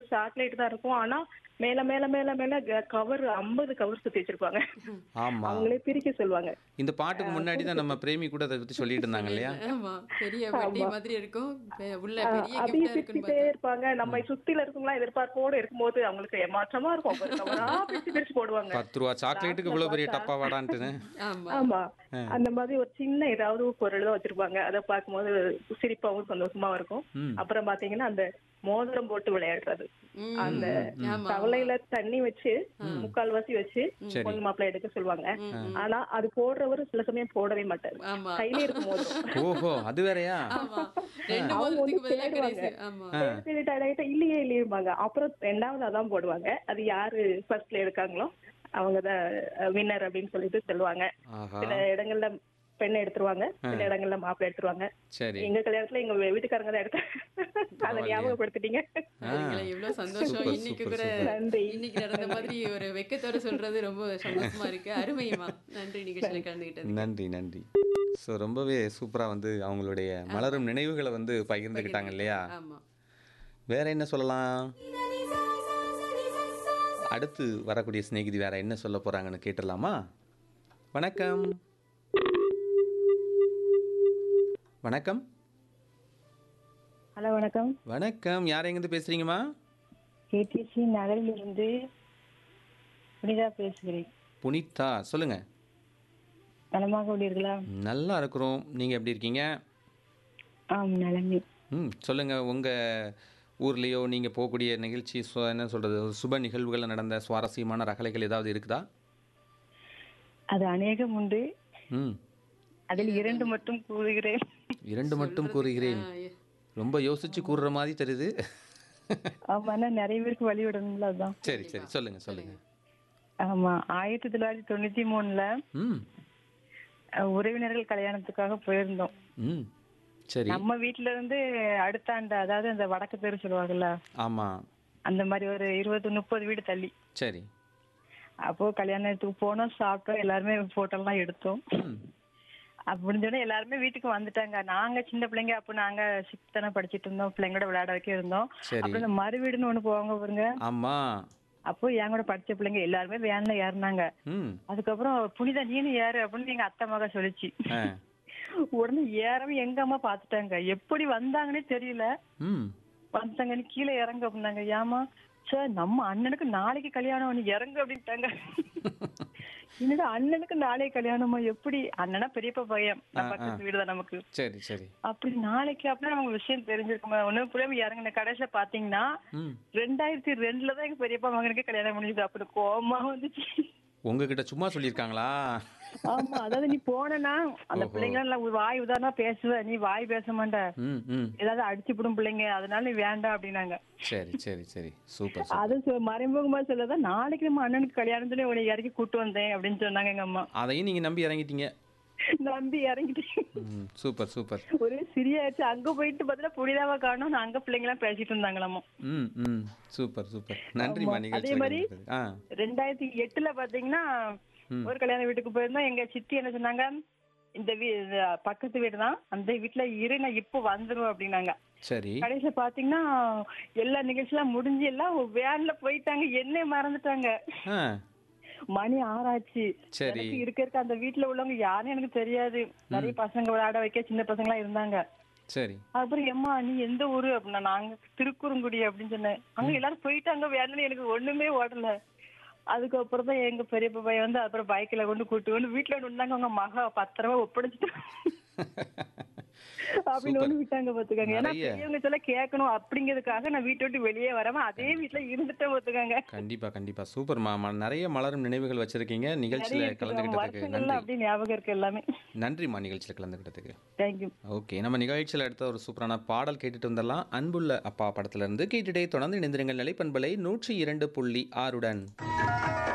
Chocolate தான் இருக்கும் ஆனா மேல மேல மேல மேல கவர் ஐம்பது கவர் சுத்தி வச்சிருப்பாங்க ஆமா அவங்களே பிரிக்க சொல்லுவாங்க இந்த பாட்டுக்கு முன்னாடி தான் நம்ம பிரேமி கூட அதை பத்தி சொல்லிட்டு இருந்தாங்க இல்லையா ஆமா பெரிய வட்டி மாதிரி இருக்கும் பெ- உள்ள பெரிய அதையும் கிஃப்டா இருக்குன்னு பிரிச்சுட்டே பார்த்தா இருப்பாங்க நம்ம சுத்தில இருக்கவங்களா எதிர்பார்ப்போடு இருக்கும்போது அவங்களுக்கு ஏமாற்றமா இருக்கும் ஒவ்வொரு கவரா பிரிச்சு பிரிச்சு போடுவாங்க பத்து ரூபா சாக்லேட்டுக்கு இவ்வளவு பெரிய டப்பா வாடான்ட்டுன்னு ஆமா ஆமா அந்த மாதிரி ஒரு சின்ன ஏதாவது ஒரு பொருள் தான் வச்சிருப்பாங்க அதை பார்க்கும்போது சிரிப்பாவும் சந்தோஷமா இருக்கும் ம். அப்புறம் பாத்தீங்கன்னா அந்த மோதிரம் போட்டு விளையாடுறது ம். அந்த ஆமா தவளையில தண்ணி வச்சு முக்கால்வாசி வச்சு சரி. பொண்ணு மாப்பிள்ளை எடுக்க சொல்லுவாங்க ஆனா அது போடுறவரு சில சமயம் போடவே மாட்டாரு ஆமா கையில இருக்கும் மோதிரம் ஓஹோ அது வேறயா ஆமா ரெண்டு அவங்க மோதிரத்துக்கு வந்து பதிலா தேடுவாங்க. கடைசி ஆமா சரி, சரி, tired ஆயிட்டா, இல்லையே இல்லையேம்பாங்க அப்புறம் ரெண்டாவது அதான் போடுவாங்க அது யாரு ஃபர்ஸ்ட்ல எடுக்காங்களோ அவங்கதான் வின்னர் அப்படின்னு சொல்லிட்டு சொல்லுவாங்க ஆஹா சில இடங்கள்ல பெண்ணை எடுத்துருவாங்க சில இடங்கள்ல மாப்பிள்ளை எடுத்துருவாங்க சரி எங்க கல்யாணத்துல எங்க வீட்டுக்காரங்க தான் எடுத்தாங்க அதை ஞாபகப்படுத்திட்டீங்க பாருங்களேன், எவ்வளவு சந்தோஷம் சூப்பர், இன்னைக்கு சூப்பர், கூட சூப்பர். நன்றி. இன்னைக்கு நடந்த மாதிரி ஒரு வெக்கத்தோட சொல்றது ரொம்ப சந்தோஷமா இருக்கு அருமையுமா நன்றி நிகழ்ச்சியில கலந்துகிட்டது நன்றி நன்றி ஸோ ரொம்பவே சூப்பரா வந்து அவங்களுடைய மலரும் நினைவுகளை வந்து பகிர்ந்துக்கிட்டாங்க இல்லையா ஆமா வேற என்ன சொல்லலாம் அடுத்து வரக்கூடிய சிநேகிதி வேற என்ன சொல்ல போறாங்கன்னு கேட்டுடலாமா வணக்கம் வணக்கம் ஹலோ வணக்கம் வணக்கம் யார் எங்கேருந்து பேசுறீங்கம்மா கேடிசி நகரிலிருந்து புனிதா பேசுகிறேன் புனிதா சொல்லுங்க நலமாக உள்ளீர்களா நல்லா இருக்கிறோம் நீங்க எப்படி இருக்கீங்க ஆம் நலமே ம் சொல்லுங்க உங்க ஊர்லேயோ நீங்க போகக்கூடிய நிகழ்ச்சி சு- என்ன சொல்றது சுப நிகழ்வுகளில் நடந்த சுவாரஸ்யமான ரகலைகள் ஏதாவது இருக்குதா அது அநேகம் உண்டு ம் அதில் இரண்டு மட்டும் கூறுகிறேன் இரண்டு மட்டும் கூறுகிறேன் ஆ, எ- ரொம்ப யோசிச்சு கூறுற மாதிரி தெரியுது ஆமா ஆனா நிறைய பேருக்கு வழி விடணும்ல அதான் சரி சரி சொல்லுங்க சொல்லுங்க ஆமா ஆயிரத்தி தொள்ளாயிரத்தி தொண்ணூத்தி மூணுல ம் அஹ், உறவினர்கள் கல்யாணத்துக்காக போயிருந்தோம் ம் சரி நம்ம வீட்ல இருந்து அடுத்த ஆண்டு அதாவது அந்த வடக்கு தெரு சொல்லுவாங்கல்ல ஆமா அந்த மாதிரி ஒரு இருபது முப்பது வீடு தள்ளி சரி அப்போ கல்யாணத்துக்கு போனோம் சாப்பிட்டோம் எல்லாருமே போட்டோ எல்லாம் எடுத்தோம் ம் அப்ப முடிஞ்சோடனே எல்லாருமே வீட்டுக்கு வந்துட்டாங்க நாங்க சின்ன பிள்ளைங்க அப்ப நாங்க சிக்ஸ்த் தானே படிச்சிட்டு இருந்தோம் பிள்ளைங்களோட விளையாட வைக்க இருந்தோம் சரி. அப்புறம் இந்த மறு வீடுன்னு ஒண்ணு போவாங்க பாருங்க ஆமா அப்போ என் கூட படிச்ச பிள்ளைங்க எல்லாருமே வேன்ல ஏறினாங்க ம் அதுக்கப்புறம் புனிதா நீனு ஏறு அப்படின்னு எங்க அத்தை மக சொல்லிச்சு ஆ உடனே ஏறவும் எங்க அம்மா பாத்துட்டாங்க எப்படி வந்தாங்கன்னே தெரியல ம் வந்துட்டாங்கன்னு கீழே இறங்க அப்படின்னாங்க ஏமா சார் நம்ம அண்ணனுக்கு நாளைக்கு கல்யாணம் நீ இறங்கு அப்படின்ட்டாங்க என்னடா அண்ணனுக்கு நாளைக்கு கல்யாணமா எப்படி அண்ணனா பெரியப்பா பையன் நம்ம பக்கத்து வீடுதான் நமக்கு சரி சரி அப்படி நாளைக்கு அப்படின்னா நமக்கு விஷயம் தெரிஞ்சிருக்குமா ஒண்ணும் புரியாம இறங்கின கடைசியில பாத்தீங்கன்னா ம் ரெண்டாயிரத்தி ரெண்டுல தான் எங்க பெரியப்பா மகனுக்கு கல்யாணம் முடிஞ்சது அப்படி கோவமா வந்துச்சு உங்ககிட்ட சும்மா சொல்லியிருக்காங்களா ஆமா அதாவது நீ போனனா அந்த ஓஹோ. பிள்ளைங்க எல்லாம் வாய் உதாரணமா பேசுவ நீ வாய் பேச மாட்ட ம் ம் ஏதாவது அடிச்சுப்பிடும் பிள்ளைங்க அதனால நீ வேண்டாம் அப்படின்னாங்க சரி சரி சரி சூப்பர் சூப்பர் அது சொ- மறைமுகமா சொல்லதான் நாளைக்கு நம்ம அண்ணனுக்கு கல்யாணம் சொல்லி உன்னை இறக்கி கூட்டு வந்தேன் அப்படின்னு சொன்னாங்க எங்க அம்மா அதையும் நீங்க நம்பி இறங்கிட்டீங்க நம்பி இறங்கிட்டு ம் சூப்பர் சூப்பர் ஒரே சிரியாச்சு அங்க போயிட்டு பார்த்தா புனிதாவா காணும் நான் அங்க பிள்ளைங்க எல்லாம் பேசிட்டு இருந்தாங்களாமா ம் ம் சூப்பர் சூப்பர் நன்றிம்மா ஆமா. நிகழ்ச்சி அதே மாதிரி ஆ ரெண்டாயிரத்தி எட்டுல பாத்தீங்கன்னா ஒரு கல்யாண வீட்டுக்கு போயிருந்தோம் எங்க சித்தி என்ன சொன்னாங்க இந்த வீ இந்த பக்கத்து வீடு தான் அந்த வீட்டுல இரு நான் இப்போ வந்துரும் அப்படின்னாங்க சரி கடைசியில பாத்தீங்கன்னா எல்லா நிகழ்ச்சியெல்லாம் முடிஞ்சு எல்லாம் வேன்ல போயிட்டாங்க என்னை மறந்துட்டாங்க ஆ மணி ஆறாச்சு சரி. எனக்கு இருக்க இருக்க அந்த வீட்டுல உள்ளவங்க யாருன்னு எனக்கு தெரியாது நிறைய பசங்க விளையாட வைக்க சின்ன பசங்க எல்லாம் இருந்தாங்க சரி அப்புறம் எம்மா நீ எந்த ஊரு அப்படின்னா நாங்க திருக்குறுங்குடி அப்படின்னு சொன்னேன் அங்க எல்லாரும் போயிட்டாங்க வேணும்னு எனக்கு ஒண்ணுமே ஓடல அதுக்கப்புறம் தான் எங்க பெரியப்பா பையன் வந்து அப்புறம் பைக்ல கொண்டு கூட்டு வந்து வீட்டுல கொண்டு வந்தாங்க அவங்க மகா பத்திரமா ஒப்படைச்சிட்டு அப்படின்னு ஒண்ணு விட்டாங்க பாத்துக்காங்க ஏன்னா நிறைய. பெரியவங்க சொல்ல கேட்கணும் அப்படிங்கிறதுக்காக நான் வீட்டை விட்டு வெளியே வராம அதே வீட்டுல இருந்துட்டேன் பாத்துக்காங்க கண்டிப்பா கண்டிப்பா சூப்பர்மா ம- நிறைய மலரும் நினைவுகள் வச்சிருக்கீங்க நிகழ்ச்சியில நிறைய கலந்துக்கிட்டதுக்கு வருஷங்கள்லாம் நன்றி அப்படியே ஞாபகம் இருக்கு எல்லாமே நன்றிம்மா நிகழ்ச்சியில கலந்துக்கிட்டதுக்கு தேங்க்யூ ஓகே நம்ம நிகழ்ச்சியில் அடுத்த ஒரு சூப்பரான பாடல் கேட்டுட்டு வந்துடலாம் அன்புள்ள அப்பா படத்துல இருந்து கேட்டுட்டே தொடர்ந்து இணைந்திருங்கள் நிலைப்பண்பலை நூற்றி இரண்டு புள்ளி ஆறுடன்